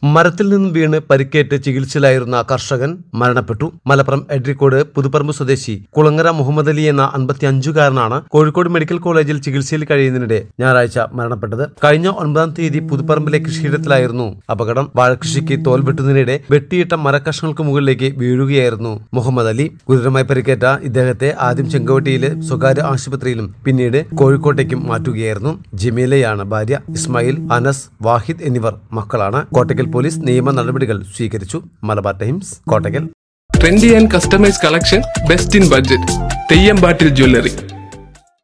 മരത്തിൽ നിന്നും വീണ് പരിക്കേറ്റ് ചികിത്സയിലായിരുന്ന കർഷകൻ മരണപ്പെട്ടു മലപ്പുറം എഡ്രിക്കോട് പുതുപ്പറമ്പ് സ്വദേശി കുളങ്ങര മുഹമ്മദ് അലി എന്ന അൻപത്തിയഞ്ചുകാരനാണ് കോഴിക്കോട് മെഡിക്കൽ കോളേജിൽ ചികിത്സയിൽ കഴിയുന്നതിനിടെ ഞായറാഴ്ച മരണപ്പെട്ടത് കഴിഞ്ഞ ഒൻപതാം തീയതി പുതുപ്പറമ്പിലെ കൃഷിയിടത്തിലായിരുന്നു അപകടം വാഴകൃഷിക്ക് തോൽ വെട്ടുന്നതിനിടെ വെട്ടിയിട്ട മരക്കഷ്ണങ്ങൾക്ക് മുകളിലേക്ക് വീഴുകയായിരുന്നു മുഹമ്മദ് അലി ഗുരുതരമായി പരിക്കേറ്റ ഇദ്ദേഹത്തെ ആദ്യം ചെങ്കോട്ടയിലെ സ്വകാര്യ ആശുപത്രിയിലും പിന്നീട് കോഴിക്കോട്ടേക്കും മാറ്റുകയായിരുന്നു ജമീലയാണ് ഭാര്യ ഇസ്മായിൽ അനസ് വാഹിദ് എന്നിവർ മക്കളാണ് കോട്ടയ്ക്കൽ പോലീസ് നിയമ നടപടികൾ സ്വീകരിച്ചു Malabar Times Kottakkal trendy and customise collection best in budget Theyyam bottle jewellery